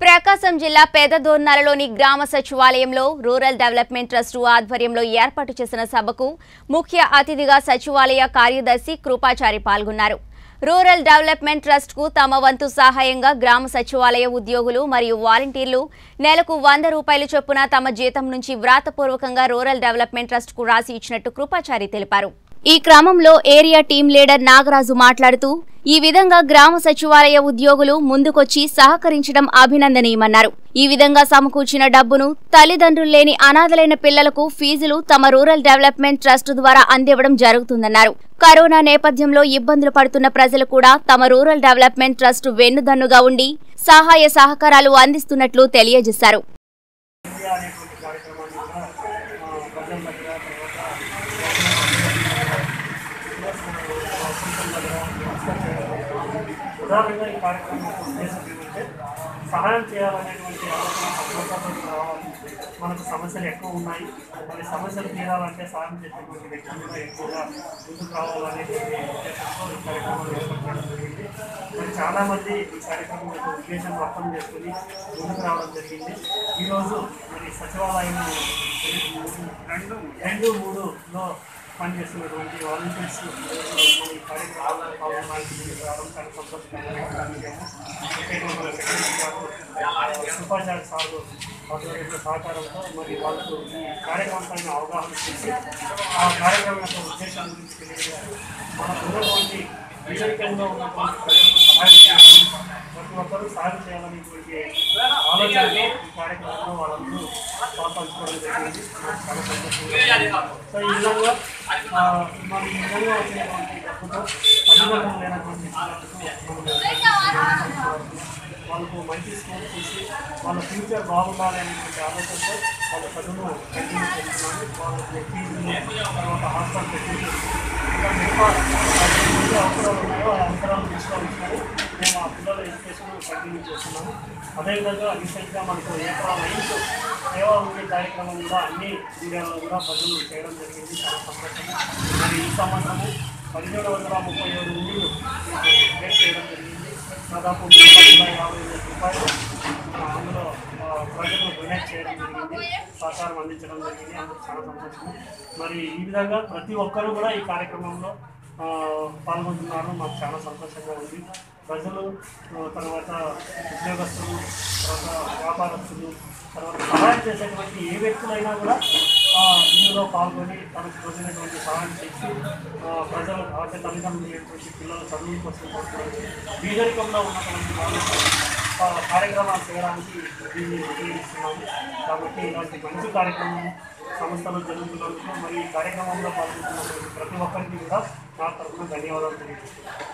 ప్రకాశం జిల్లా పేదదోర్నాలలోని గ్రామ సచివాలయంలో రూరల్ డెవలప్మెంట్ ట్రస్ట్ ఆధ్వర్యంలో ఏర్పాటు చేసిన సభకు ముఖ్య అతిథిగా సచివాలయ కార్యదర్శి కృపాచారి పాల్గొన్నారు రూరల్ డెవలప్మెంట్ ట్రస్ట్ కు తమ వంతు సహాయంగా గ్రామ సచివాలయ ఉద్యోగులు మరియు వాలంటీర్లు నెలకు వంద రూపాయలు చొప్పున తమ జీతం నుంచి వ్రాతపూర్వకంగా రూరల్ డెవలప్మెంట్ ట్రస్ట్ కు రాసి ఇచ్చినట్టు కృపాచారి తెలిపారు ఈ క్రమంలో ఏరియా టీం లీడర్ నాగరాజు మాట్లాడుతూ ఈ విధంగా గ్రామ సచివాలయ ఉద్యోగులు ముందుకొచ్చి సహకరించడం అభినందనీయమన్నారు ఈ విధంగా సమకూర్చిన డబ్బును తల్లిదండ్రులు లేని అనాథలైన పిల్లలకు ఫీజులు తమ రూరల్ డెవలప్మెంట్ ట్రస్ట్ ద్వారా అందివ్వడం జరుగుతుందన్నారు కరోనా నేపథ్యంలో ఇబ్బందులు పడుతున్న ప్రజలు కూడా తమ రూరల్ డెవలప్మెంట్ ట్రస్ట్ వెన్నుదన్నుగా ఉండి సహాయ సహకారాలు అందిస్తున్నట్లు తెలియజేశారు ఇండియా అనేటువంటి కార్యక్రమాన్ని కూడా ఆ, ప్రజల దగ్గర తర్వాత ఉదాహరణగా ఈ కార్యక్రమం యొక్క ఉద్దేశం ఏమంటే సహాయం చేయాలనేటువంటి ఆలోచన సంతోషంతో రావాలి మనకు సమస్యలు ఎక్కువ ఉన్నాయి మరి సమస్యలు తీరాలంటే సహాయం చేసేటువంటి వ్యక్తులు కూడా ఎక్కువగా ముందుకు రావాలనేటువంటి ఉద్దేశంతో ఈ కార్యక్రమాలు ఏర్పాటు చేయడం జరిగింది మరి చాలామంది ఈ కార్యక్రమం యొక్క ఉద్దేశం అర్థం చేసుకుని ముందుకు రావడం జరిగింది ఈరోజు మరి సచివాలయం రెండు రెండు మూడులో పనిచేస్తున్నటువంటి వాలంటీర్స్ ఈ కార్యక్రమాల్లో పాల్గొనడానికి ముందుకు రావడం చాలా సంతోషకరమైన విషయము. ముఖ్యంగా మన సెక్రటరీ గారు సుపాచార్య సార్లు ఆధ్వర్యంలో సహకారంతో మరి వాళ్ళకు ఈ కార్యక్రమం పైన అవగాహన చేసి ఆ కార్యక్రమం యొక్క ఉద్దేశం గురించి తెలియజేయాలి మనకు ఉన్నటువంటి వివేకంలో ఉన్నటువంటి ప్రజలకు సహాయం చేయాలని ప్రతి ఒక్కరూ సాయం చేయాలనేటువంటి ఆలోచనతో ఈ కార్యక్రమంలో వాళ్ళందరూ పాల్పంచుకోవడం జరిగింది నాకు చాలా సంతోషంగా ఉంది. సో ఈ విధంగా ఆ, మనం ఈ విధంగా వచ్చినటువంటి డబ్బుతో తల్లిదండ్రులు లేనటువంటి పిల్లలకు మనం వాళ్ళకు మంచి స్కూల్ చూసి వాళ్ళ ఫ్యూచర్ బాగుండాలి అనేటువంటి ఆలోచనతో వాళ్ళ చదువును కంటిన్యూ చేస్తున్నాను వాళ్ళకి ఫీజులు తర్వాత హాస్టల్ ఫెసిలిటీస్ ఇంకా మిగతా వాళ్ళకి ఏ అవసరాలు ఉన్నాయో ఆ అవసరాలు తీసుకోవాల్సినారు మేము ఆ పిల్లల ఎడ్యుకేషన్ కంటిన్యూ చేస్తున్నాము అదేవిధంగా రీసెంట్గా మనకు ఏప్రిల్ నైన్త్ సేవా ఉండే కార్యక్రమం కూడా అన్ని జిల్లాల్లో కూడా బదులు చేయడం జరిగింది చాలా సంతోషం మరి ఈ సంవత్సరము పదిహేడు వందల ముప్పై ఏడు ఇల్లు క్రియేట్ చేయడం జరిగింది దాదాపు మూడు లక్షల యాభై వేల రూపాయలు ఆ, అందులో ఆ, ప్రజలు డొనేట్ చేయడం జరిగింది సహకారం అందించడం జరిగింది అందుకు చాలా సంతోషం మరి ఈ విధంగా ప్రతి ఒక్కరూ కూడా ఈ కార్యక్రమంలో ఆ, పాల్గొంటున్నారు మాకు చాలా సంతోషంగా ఉంది ప్రజలు ఆ, తర్వాత ఉద్యోగస్తులు తర్వాత వ్యాపారస్తులు తర్వాత సహాయం చేసేటువంటి ఏ వ్యక్తులైనా కూడా ఆ, ఇందులో పాల్గొని తనకు తోచినటువంటి సహాయం చేసి ఆ, ప్రజలు అంటే తల్లిదండ్రులు లేనటువంటి పిల్లల చదువుల కోసం కోరుకోవచ్చు బీదరికంలో ఉన్నటువంటి వాళ్ళకు ఆ, కార్యక్రమాలు చేయడానికి దీన్ని ఉపయోగిస్తున్నాము కాబట్టి ఇలాంటి మంచి కార్యక్రమం సంస్థలు జరుగుతున్నందుకు మరి ఈ కార్యక్రమంలో పాల్గొంటున్నటువంటి ప్రతి ఒక్కరికి కూడా నా తరఫున ధన్యవాదాలు తెలియజేస్తున్నాను